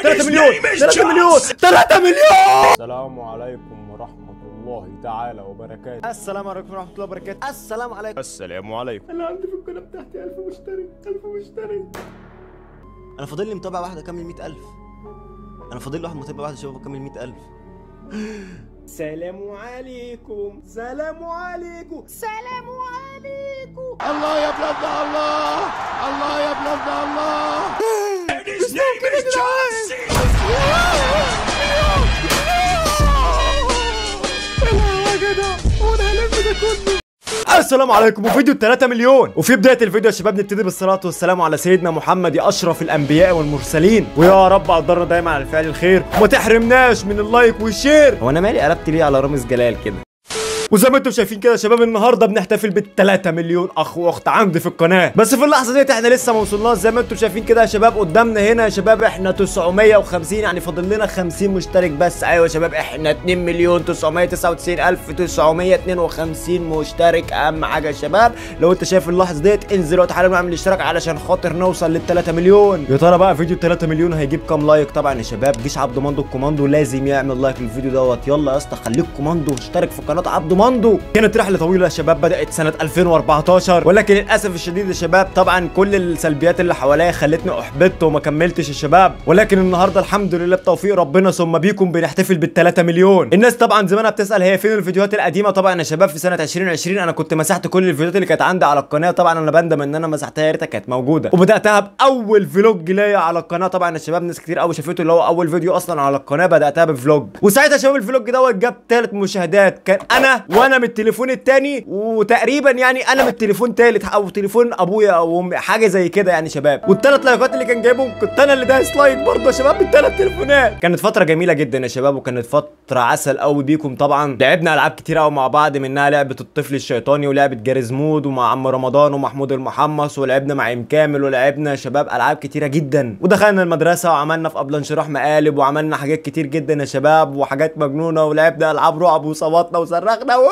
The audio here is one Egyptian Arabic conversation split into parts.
3 مليون 3 مليون 3 مليون السلام عليكم ورحمة الله تعالى وبركاته السلام عليكم ورحمه الله وبركاته السلام عليكم السلام عليكم انا عندي في القناه بتاعتي 1000 مشترك 1000 مشترك انا فاضل لي متابع واحد اكمل 100000 انا فاضل لي واحد متابع واحد يا شباب اكمل 100000 سلام عليكم سلام عليكم سلام عليكم الله يا بلاد الله الله يا بلاد الله السلام عليكم وفيديو 3 مليون وفي بدايه الفيديو يا شباب نبتدي بالصلاه والسلام على سيدنا محمد يا اشرف الانبياء والمرسلين ويا رب قدرنا دايما على فعل الخير وما تحرمناش من اللايك والشير هو انا مالي قلبت ليه على رامز جلال كده وزي ما انتم شايفين كده يا شباب النهارده بنحتفل بال 3 مليون اخ واخت عندي في القناه بس في اللحظه ديت احنا لسه ما وصلناش زي ما انتم شايفين كده يا شباب قدامنا هنا يا شباب احنا 950 يعني فاضل لنا 50 مشترك بس ايوه يا شباب احنا 2 مليون 999 الف 952 مشترك اهم حاجه يا شباب لو انت شايف اللحظه ديت انزل وتعالى نعمل اشتراك علشان خاطر نوصل لل 3 مليون يا ترى بقى فيديو 3 مليون هيجيب كام لايك طبعا يا شباب جيش عبد مندو الكوماندو لازم يعمل لايك للفيديو دوت يلا يا اسطى خليك كوماندو واشترك في قناه عبد مندو كانت رحله طويله يا شباب بدات سنه 2014 ولكن للاسف الشديد يا شباب طبعا كل السلبيات اللي حواليا خلتني احبطت وما كملتش يا شباب ولكن النهارده الحمد لله بتوفيق ربنا ثم بيكم بنحتفل بال 3 مليون الناس طبعا زمانها بتسال هي فين الفيديوهات القديمه طبعا يا شباب في سنه 2020 انا كنت مسحت كل الفيديوهات اللي كانت عندي على القناه طبعا انا بندم ان انا مسحتها يا ريتها كانت موجوده وبداتها باول فلوج ليا على القناه طبعا يا شباب ناس كتير قوي شافته اللي هو اول فيديو اصلا على القناه بداتها بفلوج وساعتها يا شباب الفلوج دوت جاب ثالث مشاهدات كان انا وانا من التليفون التاني وتقريبا يعني انا من التليفون تالت او تليفون ابويا او امي حاجه زي كده يعني شباب والثلاث لايكات اللي كان جايبهم كنت انا اللي دايس لايك برضه يا شباب بالثلاث تليفونات كانت فتره جميله جدا يا شباب وكانت فتره عسل قوي بيكم طبعا لعبنا العاب كتير قوي مع بعض منها لعبه الطفل الشيطاني ولعبه جارز مود ومع عم رمضان ومحمود المحمص ولعبنا مع ام كامل ولعبنا يا شباب العاب كتيره جدا ودخلنا المدرسه وعملنا في قبل انشراح مقالب وعملنا حاجات كتير جدا يا شباب وحاجات مجنونه ولعبنا العاب رعب وصوتنا وصرخنا و...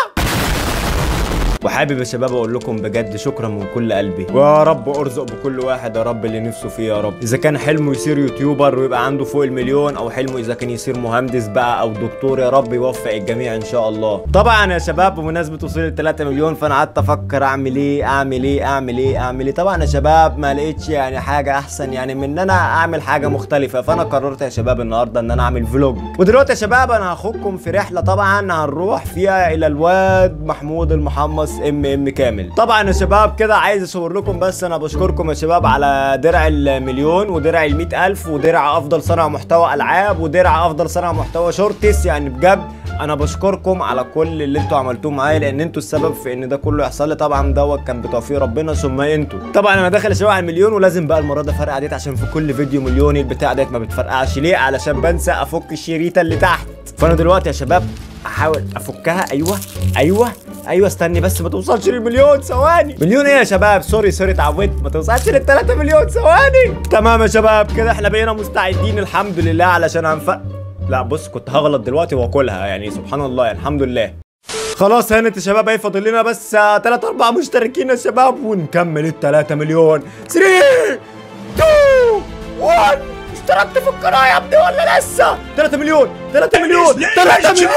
وحابب يا شباب اقول لكم بجد شكرا من كل قلبي ويا رب ارزق بكل واحد يا رب اللي نفسه فيه يا رب اذا كان حلمه يصير يوتيوبر ويبقى عنده فوق المليون او حلمه اذا كان يصير مهندس بقى او دكتور يا رب يوفق الجميع ان شاء الله طبعا يا شباب بمناسبه وصول ال 3 مليون فانا قعدت افكر اعمل ايه اعمل ايه اعمل ايه اعمل ايه طبعا يا شباب ما لقيتش يعني حاجه احسن يعني من ان انا اعمل حاجه مختلفه فانا قررت يا شباب النهارده ان انا اعمل فلوج ودلوقتي يا شباب انا هاخدكم في رحله طبعا هنروح فيها الى الواد محمود المحمص ام ام كامل طبعا يا شباب كده عايز اصور لكم بس انا بشكركم يا شباب على درع المليون ودرع ال ألف ودرع افضل صانع محتوى العاب ودرع افضل صانع محتوى شورتس يعني بجد انا بشكركم على كل اللي انتوا عملتوه معايا لان انتوا السبب في ان ده كله يحصل لي طبعا دوت كان بتوفيق ربنا ثم انتوا طبعا انا داخل يا شباب على المليون ولازم بقى المره ده فرقع ديت عشان في كل فيديو مليون البتاع ديت ما بتفرقعش ليه علشان بنسى افك الشريطه اللي تحت فانا دلوقتي يا شباب احاول افكها ايوه ايوه ايوه استني بس ما توصلش للمليون ثواني مليون ايه يا شباب سوري سوري اتعودت ما توصلش لل 3 مليون ثواني تمام يا شباب كده احنا بقينا مستعدين الحمد لله علشان هنفق لا بص كنت هغلط دلوقتي واكلها يعني سبحان الله يعني الحمد لله خلاص هانت يا شباب اهي فاضل لنا بس 3 4 مشتركين يا شباب ونكمل ال 3 مليون 3 2 1 اشتركت في القناه يا ابني ولا لسه 3 مليون 3 مليون 3 مليون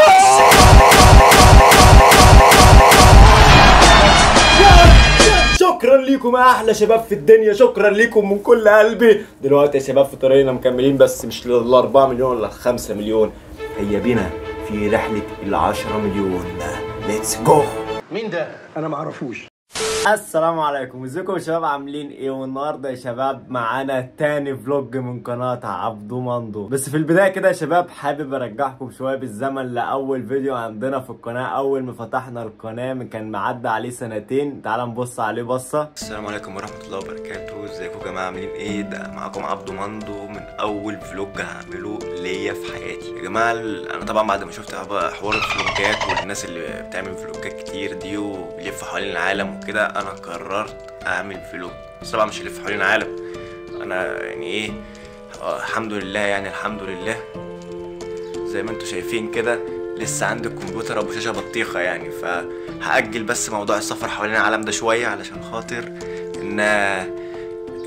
شكرا ليكم يا احلى شباب في الدنيا شكرا ليكم من كل قلبي دلوقتي يا شباب في طريقنا مكملين بس مش لل 4 مليون ولا 5 مليون هيا بنا في رحله ال 10 مليون ليتس جو مين ده؟ انا معرفوش السلام عليكم ازيكم يا شباب عاملين ايه والنهارده يا شباب معانا تاني فلوج من قناه عبدو مندو بس في البدايه كده يا شباب حابب ارجعكم شويه بالزمن لاول فيديو عندنا في القناه اول ما فتحنا القناه من كان معدى عليه سنتين تعال نبص عليه بصه السلام عليكم ورحمة الله وبركاته ازيكم يا جماعة عاملين ايه ده معاكم عبدو مندو من اول فلوج هعمله ليا في حياتي يا جماعة ال- انا طبعا بعد ما شفت بقى حوار الفلوجات والناس اللي بتعمل فلوجات كتير دي وبيلف حوالين العالم وكده انا قررت اعمل فلوج بس طبعا مش هلف حوالين العالم انا يعني ايه آه، الحمد لله يعني الحمد لله زي ما انتوا شايفين كده لسه عندي الكمبيوتر ابو شاشه بطيخه يعني فهاجل بس موضوع السفر حوالين العالم ده شويه علشان خاطر ان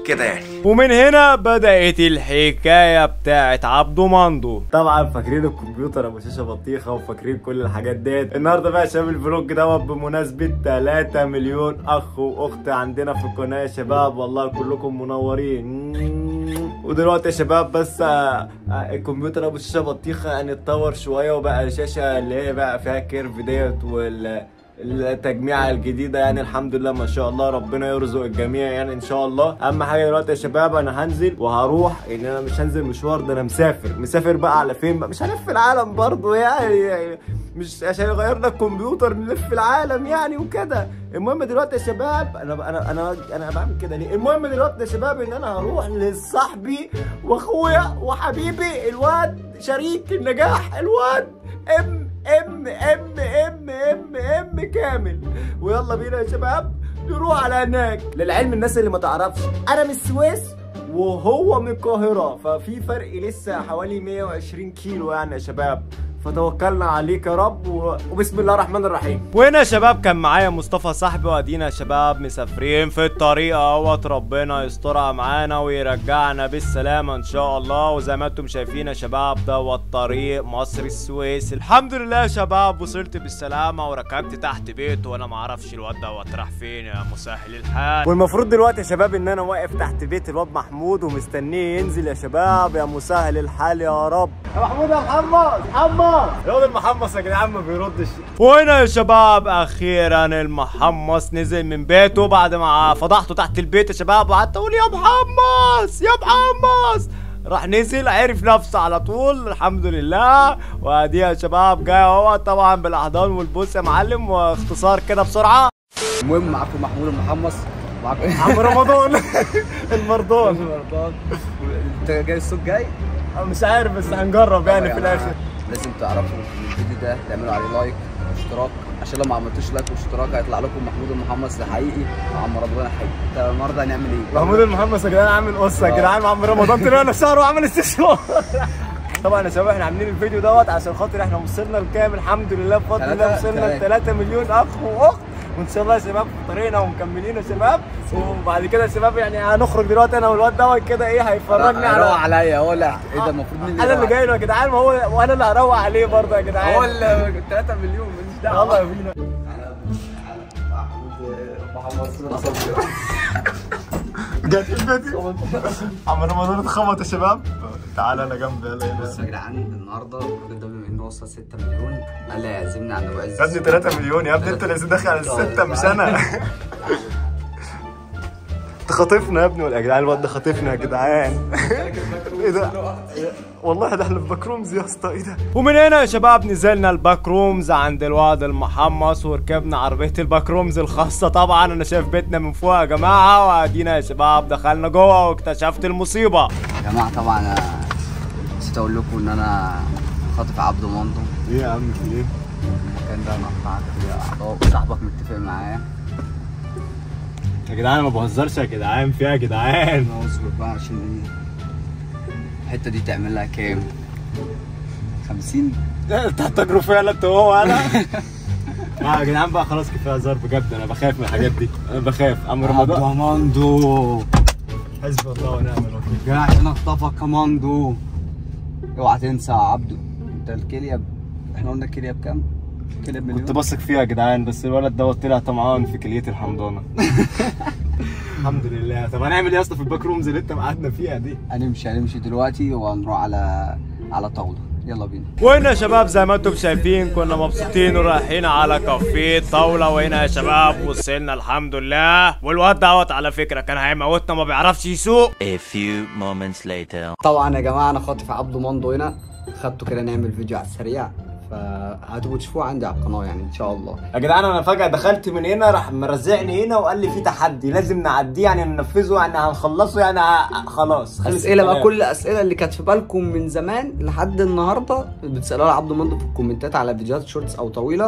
كده يعني ومن هنا بدأت الحكاية بتاعت عبدو مندو طبعا فاكرين الكمبيوتر ابو شاشة بطيخة وفاكرين كل الحاجات ديت النهارده بقى يا شباب الفلوج دوت بمناسبة 3 مليون اخ واخت عندنا في القناة يا شباب والله كلكم منورين ودلوقتي يا شباب بس آه، آه، الكمبيوتر ابو شاشة بطيخة يعني اتطور شوية وبقى شاشة اللي هي بقى فيها كيرف ديت وال التجميعة الجديدة يعني الحمد لله ما شاء الله ربنا يرزق الجميع يعني ان شاء الله اهم حاجة دلوقتي يا شباب انا هنزل وهروح ان انا مش هنزل مشوار ده انا مسافر مسافر بقى على فين بقى مش هلف العالم برضو يعني, يعني مش عشان يغيرنا الكمبيوتر نلف العالم يعني وكده المهم دلوقتي يا شباب انا انا انا انا بعمل كده ليه المهم دلوقتي يا شباب ان انا هروح لصاحبي واخويا وحبيبي الواد شريك النجاح الواد ام ام ام ام ام ام كامل ويلا بينا يا شباب نروح على هناك للعلم الناس اللي ما تعرفش انا من السويس وهو من القاهرة ففي فرق لسه حوالي 120 كيلو يعني يا شباب فتوكلنا عليك يا رب و... وبسم الله الرحمن الرحيم وهنا يا شباب كان معايا مصطفى صاحبي وادينا يا شباب مسافرين في الطريق اهوت ربنا يسترها معانا ويرجعنا بالسلامه ان شاء الله وزي ما انتم شايفين يا شباب دوت طريق مصر السويس الحمد لله يا شباب وصلت بالسلامه وركبت تحت بيته وانا ما اعرفش الواد دوت راح فين يا مسهل الحال والمفروض دلوقتي يا شباب ان انا واقف تحت بيت الواد محمود ومستنيه ينزل يا شباب يا مسهل الحال يا رب يا محمود يا محمد محمد الواد المحمص يا جدعان ما بيردش وهنا يا شباب اخيرا المحمص نزل من بيته بعد ما فضحته تحت البيت يا شباب وقعدت اقول يا محمص يا محمص راح نزل عرف نفسه على طول الحمد لله وادي يا شباب جاي اهو طبعا بالاحضان والبوس يا معلم واختصار كده بسرعه المهم معاكم محمود المحمص معاكم عم رمضان المرضان رمضان انت جاي الصوت جاي مش عارف بس هنجرب يعني في الاخر لازم تعرفوا ان الفيديو ده تعملوا عليه لايك واشتراك عشان لو ما عملتوش لايك واشتراك هيطلع لكم محمود المحمص الحقيقي وعم رمضان الحقيقي طب النهارده هنعمل ايه؟ محمود المحمص يا جدعان عامل قصه يا جدعان عم رمضان طلعنا في شهر وعمل استشوار طبعا يا شباب احنا عاملين الفيديو دوت عشان خاطر احنا وصلنا لكام الحمد لله بفضل الله تلاتة- وصلنا ل تلاتة. 3 مليون اخ واخت وان شاء الله يا شباب في طريقنا ومكملين يا شباب وبعد كده يا شباب يعني هنخرج دلوقتي انا والواد دوت كده ايه هيفرجني روق على عليا هو لا ايه ده المفروض مين انا اللي جاي له يا جدعان ما هو وانا اللي هروق عليه برضه يا جدعان هو اللي 3 مليون ماليش دعوه يلا يا بينا جت جت عم رمضان اتخبط يا شباب تعالى انا جنبي يلا يلا بصوا يا جدعان النهارده الراجل ده بما انه وصل 6 مليون قال لي هيعزمني عند ابو عز يا ابني 3 مليون يا ابني انت اللي داخل على الستة مش انا انت خاطفنا يا ابني ولا يا جدعان الواد ده خاطفنا يا جدعان ايه ده والله ده احنا في باك رومز يا اسطى ايه ده ومن هنا يا شباب نزلنا الباك رومز عند الواد المحمص وركبنا عربيه الباك رومز الخاصه طبعا انا شايف بيتنا من فوق يا جماعه وادينا يا شباب دخلنا جوه واكتشفت المصيبه يا جماعه طبعا أنا نسيت اقول لكم ان انا خاطف عبده مندو ايه يا عم في ايه المكان ده انا قطعت فيه اعضاء صاحبك متفق معايا يا جدعان ما بهزرش يا جدعان فيها يا جدعان انا اصبر بقى عشان ايه الحته دي تعمل لها كام 50 انت التجربه فعلا انت وهو انا لا يا جدعان بقى خلاص كفايه هزار بجد انا بخاف من الحاجات دي انا بخاف عم رمضان عبده مندو حسبي الله ونعم الوكيل جاي عشان اخطفك كماندو اوعى تنسى يا عبده انت الكليه ب... احنا قلنا الكليه بكام؟ الكليه كنت بمليون بثق فيها يا جدعان بس الولد دوت طلع طمعان في كلية الحمضانة الحمد لله طب هنعمل ايه يا اسطى في الباك رومز اللي انت قعدنا فيها دي هنمشي هنمشي دلوقتي وهنروح على على طاوله يلا بينا وهنا يا شباب زي ما انتم شايفين كنا مبسوطين ورايحين على كافيه طاولة وهنا يا شباب وصلنا الحمد لله والواد دوت على فكرة كان هيموتنا ما بيعرفش يسوق A few moments later. طبعا يا جماعه انا خاطف عبده مندو هنا خدته كده نعمل فيديو على السريع فهتبقوا تشوفوه عندي على القناه يعني ان شاء الله يا جدعان انا فجأة دخلت من هنا راح مرزعني هنا وقال لي في تحدي لازم نعديه يعني ننفذه يعني هنخلصه يعني ه- خلاص خلص اسئله بقى الكلام. كل الاسئله اللي كانت في بالكم من زمان لحد النهارده بتسالوها لعبده مندو في الكومنتات على فيديوهات شورتس او طويله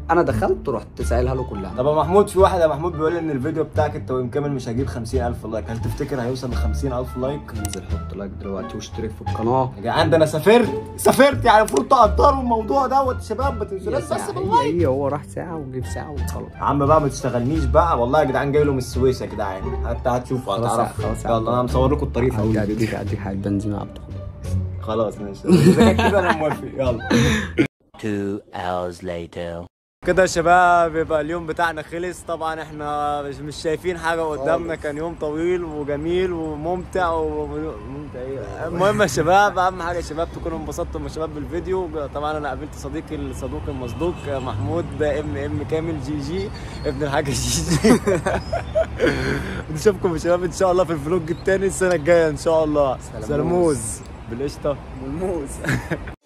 انا دخلت ورحت سائلها له كلها طب يا محمود في واحد يا محمود بيقول لي ان الفيديو بتاعك التويم كامل مش هيجيب 50000 لايك هل تفتكر هيوصل ل 50000 لايك انزل حط لايك دلوقتي واشترك في القناه يا جدعان ده انا سافرت سافرت يعني المفروض تقدروا الموضوع دوت يا شباب ما تنسوناش هي بس ساعة. باللايك هي هي هو راح ساعه وجيب ساعه وخلاص يا عم بقى ما تشتغلنيش بقى والله يا جدعان جاي له من السويس يا جدعان حتى هتشوفوا خلاص هتعرفوا خلاص يلا انا مصور لكم الطريق في اول اديك الفيديو اديك حاجه بنزين عبده خلاص ماشي إذا كان كده انا موافق يلا Two hours later. كده يا شباب يبقى اليوم بتاعنا خلص طبعا احنا مش, مش شايفين حاجه قدامنا كان يوم طويل وجميل وممتع وممتع ايه المهم يا شباب اهم حاجه يا شباب تكونوا انبسطتوا يا شباب بالفيديو طبعا انا قابلت صديقي الصدوق المصدوق محمود ام ام كامل جي جي ابن الحاجه جي جي نشوفكم يا شباب ان شاء الله في الفلوج التاني السنه الجايه ان شاء الله سلاموز. سلموز بالقشطه والموز